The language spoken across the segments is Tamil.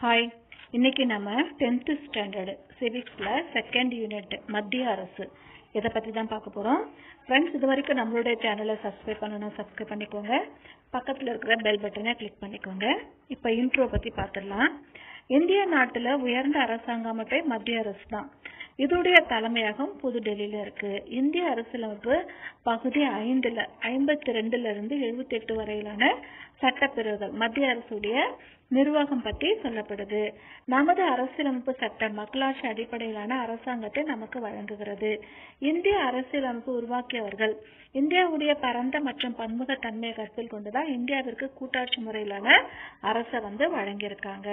ஹாய் இன்னைக்கு நம்ம டென்த் ஸ்டாண்டர்ட் சிவிக்ஸ்ல செகண்ட் யூனிட் மத்திய அரசு இதை பத்தி தான் பார்க்க போறோம் ஃப்ரெண்ட்ஸ் இது வரைக்கும் நம்மளுடைய சேனலை சப்ஸ்கிரைப் பண்ணணும் சப்ஸ்கிரைப் பண்ணிக்கோங்க பக்கத்துல இருக்கிற பெல் பட்டனை கிளிக் பண்ணிக்கோங்க இப்போ இன்ட்ரோ பத்தி பார்த்துடலாம் இந்திய நாட்டுல உயர்ந்த அரசாங்க அமைப்பே மத்திய அரசு தான் இதோடைய தலைமையகம் புதுடெல்லியில இருக்கு இந்திய அரசியலமைப்பு பகுதி ஐந்துல ஐம்பத்தி ரெண்டுல இருந்து எழுபத்தி எட்டு வரையிலான சட்டப்பிரிவுகள் மத்திய அரசுடைய நிர்வாகம் பற்றி சொல்லப்படுது நமது அரசியலமைப்பு சட்டம் மக்களாட்சி அடிப்படையிலான அரசாங்கத்தை நமக்கு வழங்குகிறது இந்திய அரசியலமைப்பு உருவாக்கியவர்கள் இந்தியாவுடைய பரந்த மற்றும் பன்முக தன்மையை கருத்தில் கொண்டுதான் இந்தியாவிற்கு கூட்டாட்சி முறையிலான அரசை வந்து வழங்கியிருக்காங்க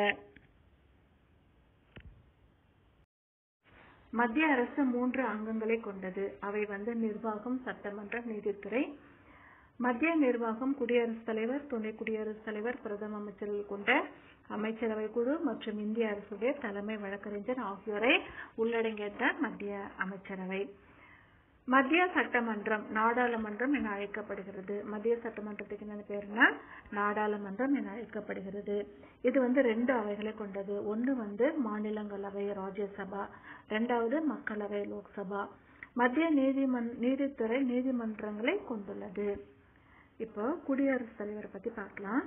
மத்திய அரசு மூன்று அங்கங்களை கொண்டது அவை வந்து நிர்வாகம் சட்டமன்றம் நீதித்துறை மத்திய நிர்வாகம் குடியரசுத் தலைவர் துணை குடியரசுத் தலைவர் பிரதம அமைச்சர்கள் கொண்ட அமைச்சரவை குழு மற்றும் இந்திய அரசுடைய தலைமை வழக்கறிஞர் ஆகியோரை உள்ளடங்கியதுதான் மத்திய அமைச்சரவை மத்திய சட்டமன்றம் நாடாளுமன்றம் என அழைக்கப்படுகிறது மத்திய சட்டமன்றத்துக்கு என்ன பேருனா நாடாளுமன்றம் என அழைக்கப்படுகிறது இது வந்து ரெண்டு அவைகளை கொண்டது ஒன்று வந்து மாநிலங்களவை ராஜ்யசபா ரெண்டாவது மக்களவை லோக்சபா மத்திய நீதிமன் நீதித்துறை நீதிமன்றங்களை கொண்டுள்ளது இப்போ குடியரசுத் தலைவர் பத்தி பார்க்கலாம்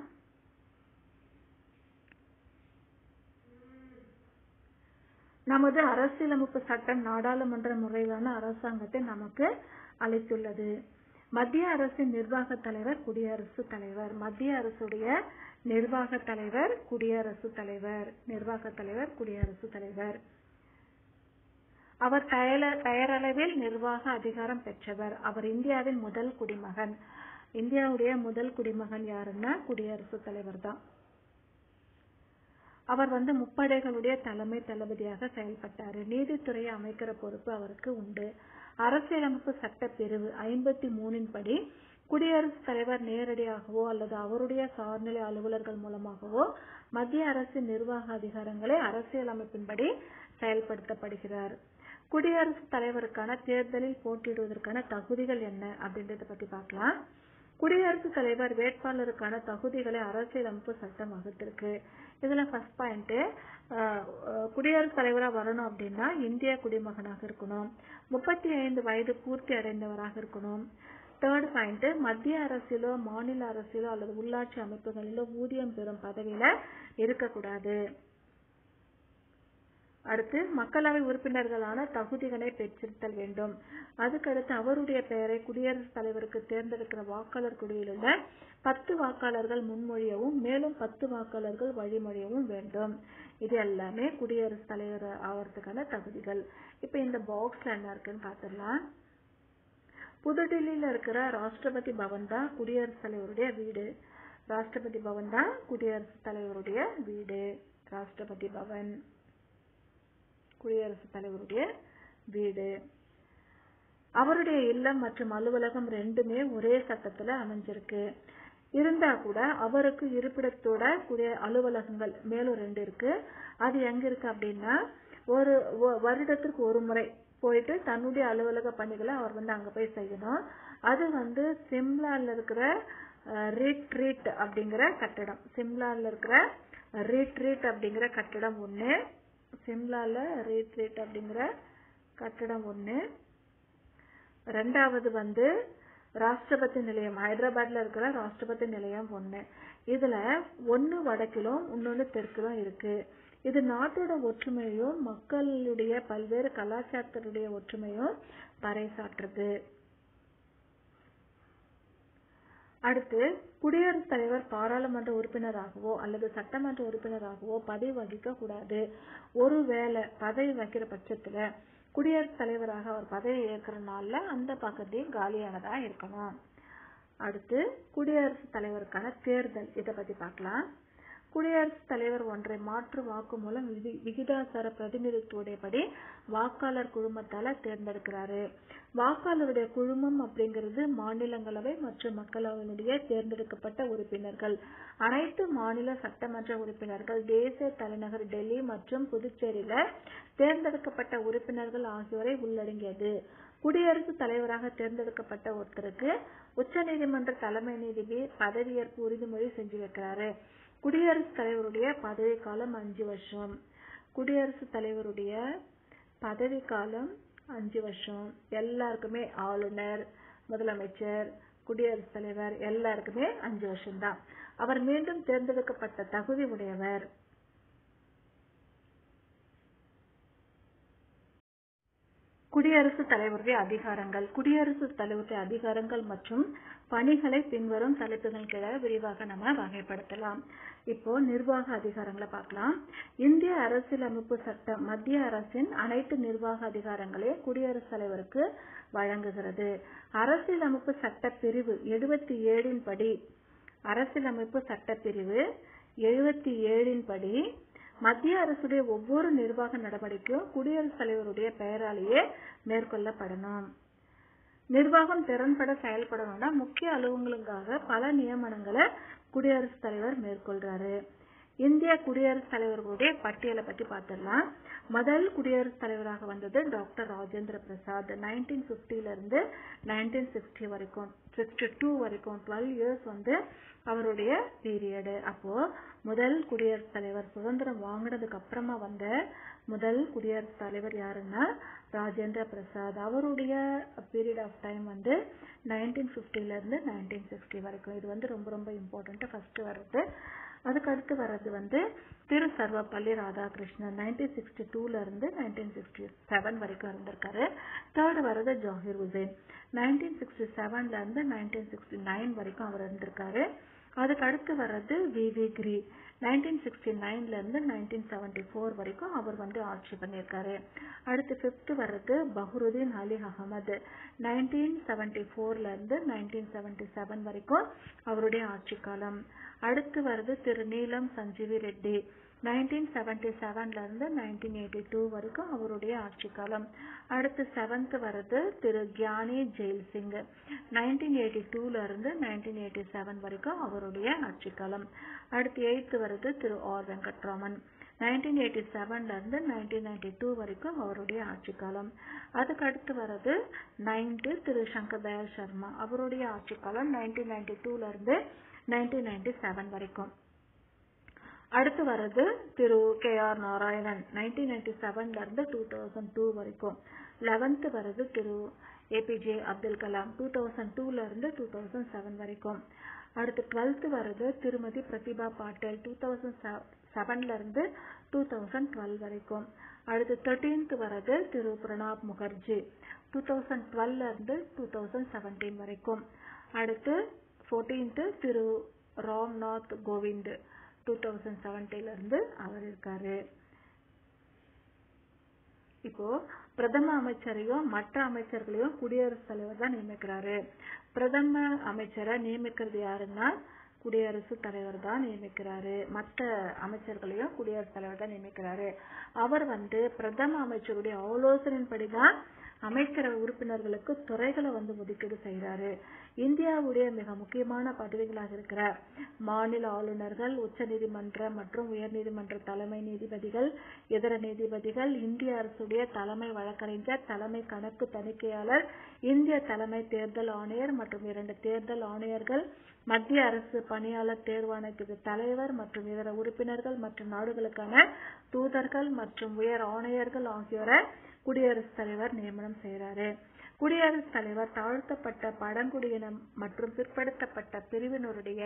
நமது அரசியலமைப்பு சட்டம் நாடாளுமன்ற முறையிலான அரசாங்கத்தை நமக்கு அளித்துள்ளது மத்திய அரசின் நிர்வாக தலைவர் குடியரசுத் தலைவர் மத்திய அரசுடைய நிர்வாக தலைவர் குடியரசுத் தலைவர் நிர்வாக தலைவர் குடியரசுத் தலைவர் அவர் பெயரளவில் நிர்வாக அதிகாரம் பெற்றவர் அவர் இந்தியாவின் முதல் குடிமகன் இந்தியாவுடைய முதல் குடிமகன் யாருன்னா குடியரசுத் தலைவர் தான் அவர் வந்து முப்படைகளுடைய தலைமை தளபதியாக செயல்பட்டாரு நீதித்துறையை அமைக்கிற பொறுப்பு அவருக்கு உண்டு அரசியலமைப்பு சட்ட பிரிவு ஐம்பத்தி மூணின் படி குடியரசுத் தலைவர் நேரடியாகவோ அல்லது அவருடைய சார்நிலை அலுவலர்கள் மூலமாகவோ மத்திய அரசின் நிர்வாக அதிகாரங்களை அரசியலமைப்பின்படி செயல்படுத்தப்படுகிறார் குடியரசுத் தலைவருக்கான தேர்தலில் போட்டியிடுவதற்கான தகுதிகள் என்ன அப்படின்றத பத்தி பார்க்கலாம் குடியரசுத் தலைவர் வேட்பாளருக்கான தகுதிகளை அரசியலமைப்பு சட்டம் வகுத்திருக்கு இதுல ஃபர்ஸ்ட் பாயிண்ட் குடியரசுத் தலைவரா வரணும் அப்படின்னா இந்திய குடிமகனாக இருக்கணும் முப்பத்தி ஐந்து வயது பூர்த்தி அடைந்தவராக இருக்கணும் தேர்ட் பாயிண்ட் மத்திய அரசியலோ மாநில அரசியலோ அல்லது உள்ளாட்சி அமைப்புகளிலோ ஊதியம் பெறும் பதவியில இருக்கக்கூடாது அடுத்து மக்களவை உறுப்பினர்களான தகுதிகளை பெற்றிருத்தல் வேண்டும் அதுக்கடுத்து அவருடைய பெயரை குடியரசுத் தலைவருக்கு தேர்ந்தெடுக்கிற வாக்காளர் குழுவில் உள்ள பத்து வாக்காளர்கள் முன்மொழியவும் மேலும் பத்து வாக்காளர்கள் வழிமொழியவும் வேண்டும் இது எல்லாமே குடியரசுத் தலைவர் ஆகிறதுக்கான தகுதிகள் இப்ப இந்த பாக்ஸ்ல என்ன இருக்குன்னு பாத்திரலாம் புதுடில்லியில இருக்கிற ராஷ்டிரபதி பவன் தான் குடியரசுத் தலைவருடைய வீடு ராஷ்டிரபதி பவன் தான் குடியரசுத் தலைவருடைய வீடு ராஷ்டிரபதி பவன் குடியரசுத் தலைவருடைய வீடு அவருடைய இல்லம் மற்றும் அலுவலகம் ரெண்டுமே ஒரே சட்டத்துல அமைஞ்சிருக்கு இருந்தா கூட அவருக்கு இருப்பிடத்தோட கூடிய அலுவலகங்கள் மேலும் ரெண்டு இருக்கு அது எங்க இருக்கு அப்படின்னா ஒரு வருடத்திற்கு ஒரு முறை போயிட்டு தன்னுடைய அலுவலக பணிகளை அவர் வந்து அங்க போய் செய்யணும் அது வந்து சிம்லால இருக்கிற ரீட்ரீட் அப்படிங்கிற கட்டடம் சிம்லால இருக்கிற ரீட்ரீட் அப்படிங்கிற கட்டடம் ஒண்ணு சிம்லால ரீட்ரீட் அப்படிங்கிற கட்டடம் ஒண்ணு ரெண்டாவது வந்து ராஷ்டிரபதி நிலையம் ஹைதராபாத்ல இருக்கிற ராஷ்டிரபதி நிலையம் ஒண்ணு இதுல ஒன்னு வடக்கிலும் இன்னொன்னு தெற்கிலும் இருக்கு இது நாட்டோட ஒற்றுமையும் மக்களுடைய பல்வேறு கலாச்சாரத்தினுடைய ஒற்றுமையும் பறைசாற்றுது அடுத்து குடியரசுத் தலைவர் பாராளுமன்ற உறுப்பினராகவோ அல்லது சட்டமன்ற உறுப்பினராகவோ பதவி வகிக்க கூடாது ஒருவேளை பதவி வகிக்கிற பட்சத்துல குடியரசுத் தலைவராக அவர் பதவி ஏற்கிற நாள்ல அந்த பகுதியும் காலியானதா இருக்கணும் அடுத்து குடியரசுத் தலைவருக்கான தேர்தல் இதை பத்தி பார்க்கலாம் குடியரசுத் தலைவர் ஒன்றை மாற்று வாக்கு மூலம் விகிதாசார பிரதிநிதித்துவப்படி வாக்காளர் குழுமத்தால தேர்ந்தெடுக்கிறாரு வாக்காளருடைய குழுமம் அப்படிங்கிறது மாநிலங்களவை மற்றும் மக்களவையினுடைய தேர்ந்தெடுக்கப்பட்ட உறுப்பினர்கள் அனைத்து மாநில சட்டமன்ற உறுப்பினர்கள் தேசிய தலைநகர் டெல்லி மற்றும் புதுச்சேரியில தேர்ந்தெடுக்கப்பட்ட உறுப்பினர்கள் ஆகியோரை உள்ளடங்கியது குடியரசுத் தலைவராக தேர்ந்தெடுக்கப்பட்ட ஒருத்தருக்கு உச்சநீதிமன்ற தலைமை நீதிபதி பதவியேற்பு உறுதிமொழி செஞ்சு வைக்கிறாரு குடியரசுத் தலைவருடைய பதவி காலம் அஞ்சு வருஷம் குடியரசுத் தலைவருடைய பதவி காலம் அஞ்சு வருஷம் எல்லாருக்குமே ஆளுநர் முதலமைச்சர் குடியரசுத் தலைவர் எல்லாருக்குமே அஞ்சு வருஷம்தான் அவர் மீண்டும் தேர்ந்தெடுக்கப்பட்ட தகுதி உடையவர் குடியரசுத் தலைவருடைய அதிகாரங்கள் குடியரசுத் தலைவருடைய அதிகாரங்கள் மற்றும் பணிகளை பின்வரும் தலைப்புகள் கீழே விரிவாக நம்ம வகைப்படுத்தலாம் இப்போ நிர்வாக அதிகாரங்களை பார்க்கலாம் இந்திய அரசியலமைப்பு சட்டம் மத்திய அரசின் அனைத்து நிர்வாக அதிகாரங்களையும் குடியரசுத் தலைவருக்கு வழங்குகிறது அரசியலமைப்பு சட்ட பிரிவு எழுபத்தி ஏழின் படி அரசியலமைப்பு சட்டப்பிரிவு எழுபத்தி ஏழின் படி மத்திய அரசுடைய ஒவ்வொரு நிர்வாக நடவடிக்கையும் குடியரசுத் தலைவருடைய பெயராலேயே மேற்கொள்ளப்படணும் நிர்வாகம் திறன்பட செயல்படணும்னா முக்கிய அலுவலகங்களுக்காக பல நியமனங்களை குடியரசுத் தலைவர் மேற்கொள்றாரு இந்திய குடியரசுத் தலைவர்களுடைய பட்டியலை பத்தி பார்த்துடலாம் முதல் குடியரசுத் தலைவராக வந்தது டாக்டர் ராஜேந்திர பிரசாத் நைன்டீன் பிப்டில இருந்து நைன்டீன் சிக்ஸ்டி வரைக்கும் சிக்ஸ்டி டூ வரைக்கும் டுவெல் இயர்ஸ் வந்து அவருடைய பீரியடு அப்போ முதல் குடியரசுத் தலைவர் சுதந்திரம் வாங்கினதுக்கு அப்புறமா வந்த முதல் குடியரசுத் தலைவர் யாருன்னா ராஜேந்திர பிரசாத் அவருடைய பீரியட் ஆஃப் டைம் வந்து நைன்டீன் பிப்டில இருந்து நைன்டீன் சிக்ஸ்டி வரைக்கும் இது வந்து ரொம்ப ரொம்ப இம்பார்ட்டன்ட் ஃபர்ஸ்ட் வர்றது அதுக்கு அடுத்து வர்றது வந்து திரு சர்வப்பள்ளி ராதாகிருஷ்ணன் நைன்டீன் சிக்ஸ்டி டூல இருந்து நைன்டீன் சிக்ஸ்டி செவன் வரைக்கும் இருந்திருக்காரு தேர்ட் வர்றது ஜாகிர் ஹுசேன் நைன்டீன் சிக்ஸ்டி செவன்ல இருந்து நைன்டீன் சிக்ஸ்டி நைன் வரைக்கும் அவர் இருந்திருக்காரு அதுக்கு அடுத்து வர்றது V V Giri nineteen sixty நைன்ல இருந்து நைன்டீன் செவன்டி ஃபோர் வரைக்கும் அவர் வந்து ஆட்சி பண்ணியிருக்காரு அடுத்து ஃபிஃப்த் வர்றது பஹ்ருதீன் அலி அகமது நைன்டீன் செவன்டி ஃபோர்ல இருந்து நைன்டீன் செவன்டி செவன் வரைக்கும் அவருடைய ஆட்சி காலம் அடுத்து வருது திரு நீலம் சஞ்சீவி ரெட்டி நைன்டீன் செவன்டி செவன்ல இருந்து நைன்டீன் எயிட்டி டூ வரைக்கும் அவருடைய ஆட்சி காலம் அடுத்து செவன்த் வருது திரு கியானி ஜெயில் சிங் நைன்டீன் எயிட்டி டூல இருந்து நைன்டீன் எயிட்டி செவன் வரைக்கும் அவருடைய ஆட்சி காலம் அடுத்து எயித்து வருது திரு ஆர் வெங்கட்ராமன் நைன்டீன் எயிட்டி செவன்ல இருந்து நைன்டீன் நைன்டி டூ வரைக்கும் அவருடைய ஆட்சி காலம் அதுக்கு அடுத்து வர்றது நைன்த்து திரு சங்கர் தயாள் சர்மா அவருடைய ஆட்சி காலம் நைன்டீன் நைன்டி டூல இருந்து நைன்டீன் நைன்டி செவன் வரைக்கும் அடுத்து வர்றது திரு K R Narayanan nineteen ninety செவன்ல இருந்து டூ தௌசண்ட் டூ வரைக்கும் லெவன்த் வர்றது திரு APJ Abdul Kalam two thousand டூல இருந்து டூ தௌசண்ட் செவன் வரைக்கும் அடுத்து டுவெல்த் வர்றது திருமதி பிரதிபா பாட்டேல் டூ தௌசண்ட் செவன்ல இருந்து டூ தௌசண்ட் டுவெல் வரைக்கும் அடுத்து தேர்ட்டீன்த் வர்றது திரு பிரணாப் முகர்ஜி டூ தௌசண்ட் டுவெல்ல இருந்து டூ தௌசண்ட் செவன்டீன் வரைக்கும் அடுத்து ஃபோர்டீன்த் திரு ராம்நாத் கோவிந்த் டூ தௌசண்ட் செவன்டீன்ல இருந்து அவர் இருக்காரு இப்போ பிரதம அமைச்சரையும் மற்ற அமைச்சர்களையும் குடியரசுத் தலைவர் தான் நியமிக்கிறாரு பிரதம அமைச்சரை நியமிக்கிறது யாருன்னா குடியரசுத் தலைவர் தான் நியமிக்கிறாரு மற்ற அமைச்சர்களையும் குடியரசுத் தலைவர் தான் நியமிக்கிறாரு அவர் வந்து பிரதம அமைச்சருடைய ஆலோசனையின்படி தான் அமைச்சரவை உறுப்பினர்களுக்கு துறைகளை வந்து ஒதுக்கீடு செய்கிறாரு இந்தியாவுடைய மிக முக்கியமான பதவிகளாக இருக்கிற மாநில ஆளுநர்கள் உச்ச நீதிமன்ற மற்றும் உயர் நீதிமன்ற தலைமை நீதிபதிகள் இதர நீதிபதிகள் இந்திய அரசுடைய தலைமை வழக்கறிஞர் தலைமை கணக்கு தணிக்கையாளர் இந்திய தலைமை தேர்தல் ஆணையர் மற்றும் இரண்டு தேர்தல் ஆணையர்கள் மத்திய அரசு பணியாளர் தேர்வாணையத்துக்கு தலைவர் மற்றும் இதர உறுப்பினர்கள் மற்றும் நாடுகளுக்கான தூதர்கள் மற்றும் உயர் ஆணையர்கள் ஆகியோரை குடியரசுத் தலைவர் நியமனம் செய்கிறாரு குடியரசுத் தலைவர் தாழ்த்தப்பட்ட பழங்குடியின மற்றும் பிற்படுத்தப்பட்ட பிரிவினருடைய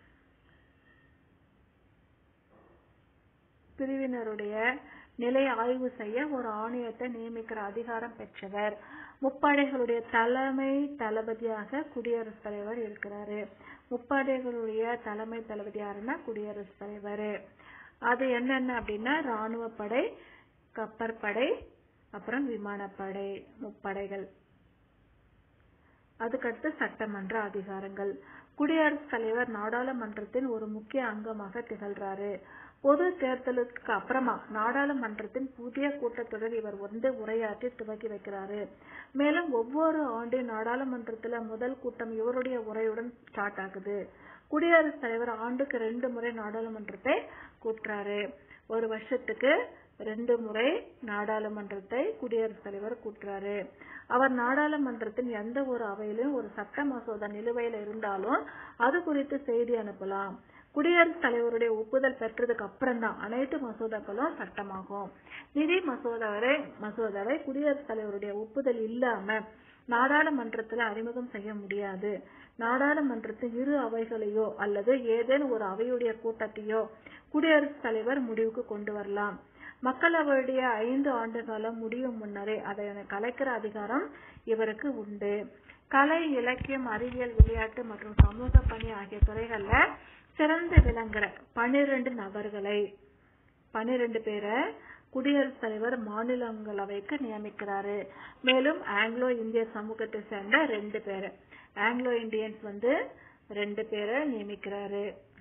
பிரிவினருடைய நிலை ஆய்வு செய்ய ஒரு ஆணையத்தை நியமிக்கிற அதிகாரம் பெற்றவர் முப்படைகளுடைய தலைமை தளபதியாக குடியரசுத் தலைவர் இருக்கிறாரு முப்படைகளுடைய தலைமை தளபதி யாருன்னா குடியரசுத் தலைவர் அது என்னென்ன அப்படின்னா ராணுவ படை கப்பற்படை அப்புறம் விமானப்படை முப்படைகள் அதுக்கடுத்து சட்டமன்ற அதிகாரங்கள் குடியரசுத் தலைவர் நாடாளுமன்றத்தின் ஒரு முக்கிய அங்கமாக திகழ்றாரு பொது தேர்தலுக்கு அப்புறமா நாடாளுமன்றத்தின் புதிய கூட்டத்தொடர் இவர் வந்து உரையாற்றி துவக்கி வைக்கிறாரு மேலும் ஒவ்வொரு ஆண்டின் நாடாளுமன்றத்துல முதல் கூட்டம் இவருடைய உரையுடன் ஸ்டார்ட் ஆகுது குடியரசுத் தலைவர் ஆண்டுக்கு ரெண்டு முறை நாடாளுமன்றத்தை கூட்டுறாரு ஒரு வருஷத்துக்கு ரெண்டு முறை நாடாளுமன்றத்தை குடியரசுத் தலைவர் கூட்டுறாரு அவர் நாடாளுமன்றத்தின் எந்த ஒரு அவையிலும் ஒரு சட்ட மசோதா நிலுவையில் இருந்தாலும் அது குறித்து செய்தி அனுப்பலாம் குடியரசுத் தலைவருடைய ஒப்புதல் பெற்றதுக்கு அப்புறம் தான் அனைத்து மசோதாக்களும் சட்டமாகும் நிதி மசோதாவை மசோதாவை குடியரசுத் தலைவருடைய ஒப்புதல் இல்லாம நாடாளுமன்றத்துல அறிமுகம் செய்ய முடியாது நாடாளுமன்றத்தின் இரு அவைகளையோ அல்லது ஏதேனும் ஒரு அவையுடைய கூட்டத்தையோ குடியரசுத் தலைவர் முடிவுக்கு கொண்டு வரலாம் மக்களவையுடைய ஐந்து ஆண்டு காலம் முடியும் முன்னரே அதை கலைக்கிற அதிகாரம் இவருக்கு உண்டு கலை இலக்கியம் அறிவியல் விளையாட்டு மற்றும் சமூக பணி ஆகிய துறைகள்ல சிறந்து விளங்குற பனிரெண்டு நபர்களை பனிரெண்டு பேரை குடியரசுத் தலைவர் மாநிலங்களவைக்கு நியமிக்கிறாரு மேலும் ஆங்கிலோ இந்திய சமூகத்தை சேர்ந்த ரெண்டு பேரை ஆங்கிலோ இந்தியன்ஸ் வந்து ரெண்டு பேரை நியமிக்கிறாரு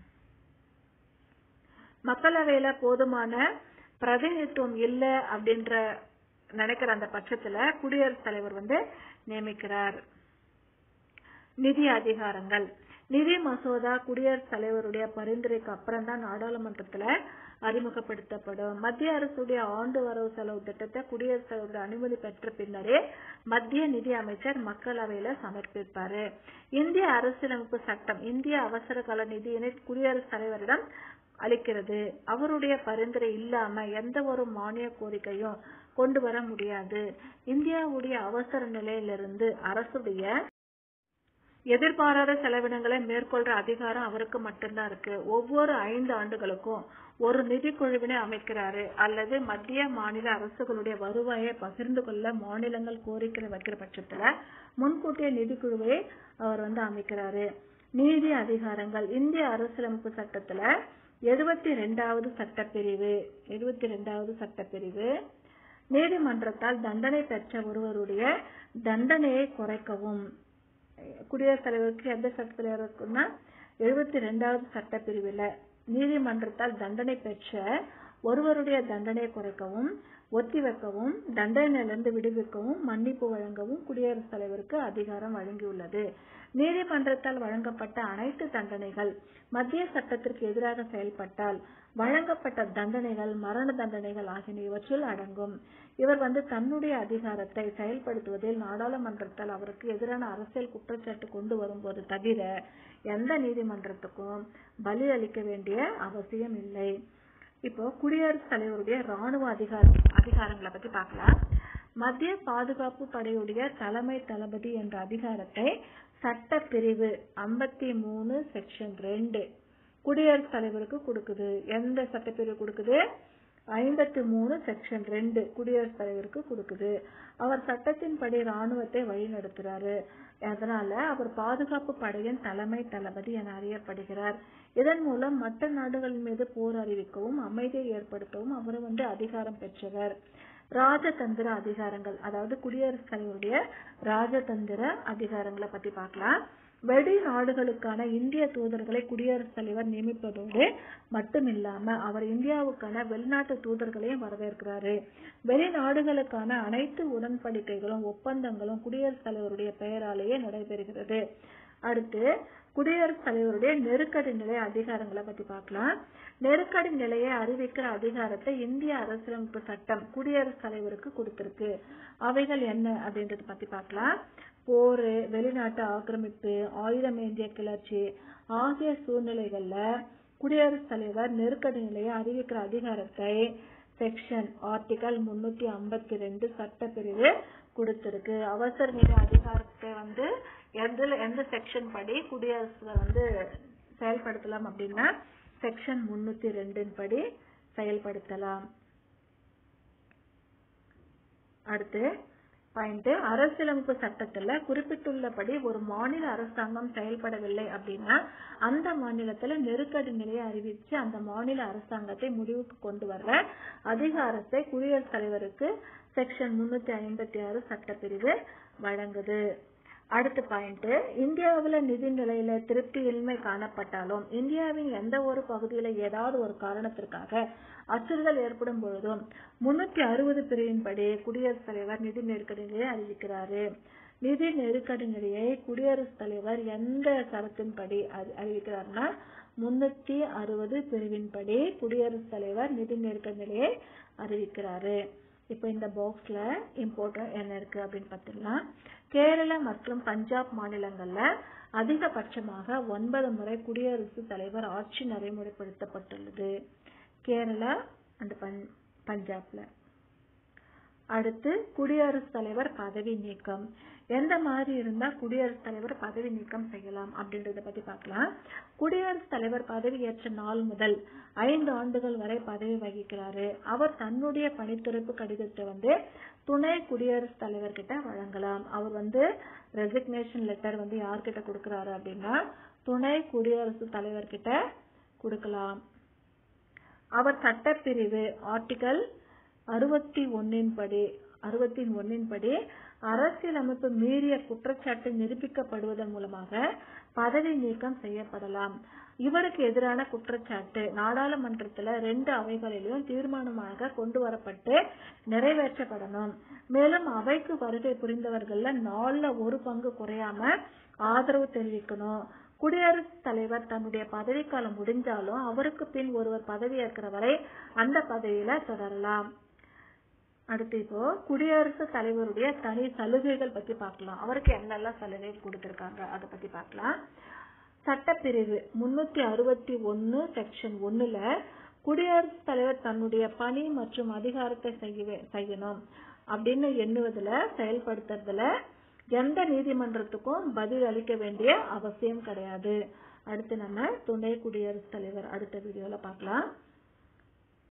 மக்களவையில போதுமான பிரதிநிதித்துவம் இல்ல அப்படின்ற நினைக்கிற அந்த பட்சத்துல குடியரசுத் தலைவர் வந்து நியமிக்கிறார் நிதி அதிகாரங்கள் நிதி மசோதா குடியரசுத் தலைவருடைய பரிந்துரைக்கு அப்புறம் தான் நாடாளுமன்றத்துல அறிமுகப்படுத்தப்படும் மத்திய அரசுடைய ஆண்டு வரவு செலவு திட்டத்தை குடியரசுத் தலைவருடைய அனுமதி பெற்ற பின்னரே மத்திய நிதி அமைச்சர் மக்களவையில சமர்ப்பிப்பாரு இந்திய அரசியலமைப்பு சட்டம் இந்திய அவசர கால நிதியினை குடியரசுத் தலைவரிடம் அளிக்கிறது அவருடைய பரிந்துரை இல்லாம எந்த ஒரு மானிய கோரிக்கையும் கொண்டு வர முடியாது இந்தியாவுடைய அவசர நிலையிலிருந்து அரசுடைய எதிர்பாராத செலவினங்களை மேற்கொள்ற அதிகாரம் அவருக்கு மட்டும்தான் இருக்கு ஒவ்வொரு ஐந்து ஆண்டுகளுக்கும் ஒரு நிதி குழுவினை அமைக்கிறாரு அல்லது மத்திய மாநில அரசுகளுடைய வருவாயை பகிர்ந்து கொள்ள மாநிலங்கள் கோரிக்கை வைக்கிற பட்சத்துல முன்கூட்டிய நிதிக்குழுவை அவர் வந்து அமைக்கிறாரு நீதி அதிகாரங்கள் இந்திய அரசியலமைப்பு சட்டத்துல எழுபத்தி ரெண்டாவது சட்டப்பிரிவு எழுபத்தி ரெண்டாவது சட்டப்பிரிவு நீதிமன்றத்தால் தண்டனை பெற்ற ஒருவருடைய தண்டனையை குறைக்கவும் குடியரசுத் தலைவருக்கு எந்த சட்டத்தில் இருக்குன்னா எழுபத்தி ரெண்டாவது சட்டப்பிரிவில் நீதிமன்றத்தால் தண்டனை பெற்ற ஒருவருடைய தண்டனை குறைக்கவும் ஒத்திவைக்கவும் தண்டனையிலிருந்து விடுவிக்கவும் மன்னிப்பு வழங்கவும் குடியரசுத் தலைவருக்கு அதிகாரம் வழங்கியுள்ளது நீதிமன்றத்தால் வழங்கப்பட்ட அனைத்து தண்டனைகள் மத்திய சட்டத்திற்கு எதிராக செயல்பட்டால் வழங்கப்பட்ட தண்டனைகள் மரண தண்டனைகள் ஆகியன இவற்றில் அடங்கும் இவர் வந்து தன்னுடைய அதிகாரத்தை செயல்படுத்துவதில் நாடாளுமன்றத்தால் அவருக்கு எதிரான அரசியல் குற்றச்சாட்டு கொண்டு வரும்போது தவிர எந்த நீதிமன்றத்துக்கும் பலி அளிக்க வேண்டிய அவசியம் இல்லை இப்போ குடியரசுத் தலைவருடைய ராணுவ அதிகார அதிகாரங்களை பத்தி பார்க்கலாம் மத்திய பாதுகாப்பு படையுடைய தலைமை தளபதி என்ற அதிகாரத்தை சட்ட பிரிவு ஐம்பத்தி மூணு செக்ஷன் ரெண்டு குடியரசுத் தலைவருக்கு கொடுக்குது எந்த சட்டப்பிரிவு கொடுக்குது ஐம்பத்தி மூணு செக்ஷன் ரெண்டு குடியரசுத் தலைவருக்கு கொடுக்குது அவர் சட்டத்தின்படி ராணுவத்தை வழிநடத்துறாரு அதனால அவர் பாதுகாப்பு படையின் தலைமை தளபதி என அறியப்படுகிறார் இதன் மூலம் மற்ற நாடுகளின் மீது போர் அறிவிக்கவும் அமைதியை ஏற்படுத்தவும் அவர் வந்து அதிகாரம் பெற்றவர் ராஜதந்திர அதிகாரங்கள் அதாவது குடியரசுத் தலைவருடைய ராஜதந்திர அதிகாரங்களை பத்தி பார்க்கலாம் வெளிநாடுகளுக்கான இந்திய தூதர்களை குடியரசுத் தலைவர் நியமிப்பதோடு மட்டுமில்லாம அவர் இந்தியாவுக்கான வெளிநாட்டு தூதர்களையும் வரவேற்கிறாரு வெளிநாடுகளுக்கான அனைத்து உடன்படிக்கைகளும் ஒப்பந்தங்களும் குடியரசுத் தலைவருடைய பெயராலேயே நடைபெறுகிறது அடுத்து குடியரசுத் தலைவருடைய நெருக்கடி நிலை அதிகாரங்களை பத்தி பார்க்கலாம் நெருக்கடி நிலையை அறிவிக்கிற அதிகாரத்தை இந்திய அரசியலமைப்பு சட்டம் குடியரசுத் தலைவருக்கு கொடுத்திருக்கு அவைகள் என்ன அப்படின்றத பத்தி பார்க்கலாம் போரு வெளிநாட்டு ஆக்கிரமிப்பு ஆயுதம் ஏந்திய கிளர்ச்சி ஆகிய சூழ்நிலைகள்ல குடியரசுத் தலைவர் நெருக்கடி நிலையை அறிவிக்கிற அதிகாரத்தை செக்ஷன் ஆர்டிகல் முன்னூத்தி ஐம்பத்தி ரெண்டு சட்டப்பிரிவு கொடுத்திருக்கு அவசர நிலை அதிகாரத்தை வந்து எந்த எந்த செக்ஷன் படி குடியரசுல வந்து செயல்படுத்தலாம் அப்படின்னா செக்ஷன் முன்னூத்தி ரெண்டின் படி செயல்படுத்தலாம் அடுத்து பாயிண்ட் அரசியலமைப்பு சட்டத்துல குறிப்பிட்டுள்ளபடி ஒரு மாநில அரசாங்கம் செயல்படவில்லை அப்படின்னா அந்த மாநிலத்துல நெருக்கடி நிலையை அறிவிச்சு அந்த மாநில அரசாங்கத்தை முடிவுக்கு கொண்டு வர்ற அதிகாரத்தை குடியரசுத் தலைவருக்கு செக்ஷன் முன்னூத்தி ஐம்பத்தி ஆறு சட்டப்பிரிவு வழங்குது அடுத்த பாயிண்ட் இந்தியாவுல நிதி நிலையில திருப்தியின்மை காணப்பட்டாலும் இந்தியாவின் எந்த ஒரு பகுதியில ஏதாவது ஒரு காரணத்திற்காக அச்சுறுத்தல் ஏற்படும் பொழுதும் முன்னூத்தி அறுபது பிரிவின்படி குடியரசுத் தலைவர் நிதி நெருக்கடி நிலையை அறிவிக்கிறாரு நிதி நெருக்கடி நிலையை குடியரசுத் தலைவர் எந்த சரத்தின்படி அறிவிக்கிறார்னா முன்னூத்தி அறுபது பிரிவின்படி குடியரசுத் தலைவர் நிதி நெருக்கடி நிலையை அறிவிக்கிறாரு இப்போ இந்த பாக்ஸ்ல இம்பார்ட்டன் என்ன இருக்கு அப்படின்னு பார்த்துக்கலாம் கேரளா மற்றும் பஞ்சாப் மாநிலங்கள்ல அதிகபட்சமாக ஒன்பது முறை குடியரசுத் தலைவர் ஆட்சி நடைமுறைப்படுத்தப்பட்டுள்ளது கேரளா அண்ட் பஞ்சாப்ல அடுத்து குடியரசுத் தலைவர் பதவி நீக்கம் எந்த மாதிரி இருந்தா குடியரசுத் தலைவர் பதவி நீக்கம் செய்யலாம் அப்படின்றத பத்தி பார்க்கலாம் குடியரசுத் தலைவர் பதவி ஏற்ற நாள் முதல் ஐந்து ஆண்டுகள் வரை பதவி வகிக்கிறாரு அவர் தன்னுடைய பணித்துறப்பு கடிதத்தை வந்து துணை குடியரசுத் தலைவர் கிட்ட வழங்கலாம் அவர் வந்து ரெசிக்னேஷன் லெட்டர் வந்து யார்கிட்ட கொடுக்கறாரு அப்படின்னா துணை குடியரசுத் தலைவர் கிட்ட கொடுக்கலாம் அவர் சட்டப்பிரிவு ஆர்டிகல் அறுபத்தி ஒன்னின் படி அறுபத்தி ஒன்னின் படி அரசியலமைப்பு மீறிய குற்றச்சாட்டு நிரூபிக்கப்படுவதன் மூலமாக பதவி நீக்கம் செய்யப்படலாம் இவருக்கு எதிரான குற்றச்சாட்டு நாடாளுமன்றத்துல ரெண்டு அவைகளிலும் தீர்மானமாக கொண்டு வரப்பட்டு நிறைவேற்றப்படணும் மேலும் அவைக்கு வருகை புரிந்தவர்கள்ல நாலுல ஒரு பங்கு குறையாம ஆதரவு தெரிவிக்கணும் குடியரசுத் தலைவர் தன்னுடைய பதவிக்காலம் முடிஞ்சாலும் அவருக்கு பின் ஒருவர் பதவியேற்கிற வரை அந்த பதவியில தொடரலாம் அடுத்து இப்போ குடியரசுத் தலைவருடைய தனி சலுகைகள் பத்தி பார்க்கலாம் அவருக்கு என்னெல்லாம் சலுகை கொடுத்திருக்காங்க அதை பத்தி பார்க்கலாம் சட்டப்பிரிவு முன்னூத்தி அறுபத்தி ஒன்னு செக்ஷன் ஒண்ணுல குடியரசுத் தலைவர் தன்னுடைய பணி மற்றும் அதிகாரத்தை செய்ய செய்யணும் அப்படின்னு எண்ணுவதுல செயல்படுத்துறதுல எந்த நீதிமன்றத்துக்கும் பதில் அளிக்க வேண்டிய அவசியம் கிடையாது அடுத்து நம்ம துணை குடியரசுத் தலைவர் அடுத்த வீடியோல பார்க்கலாம்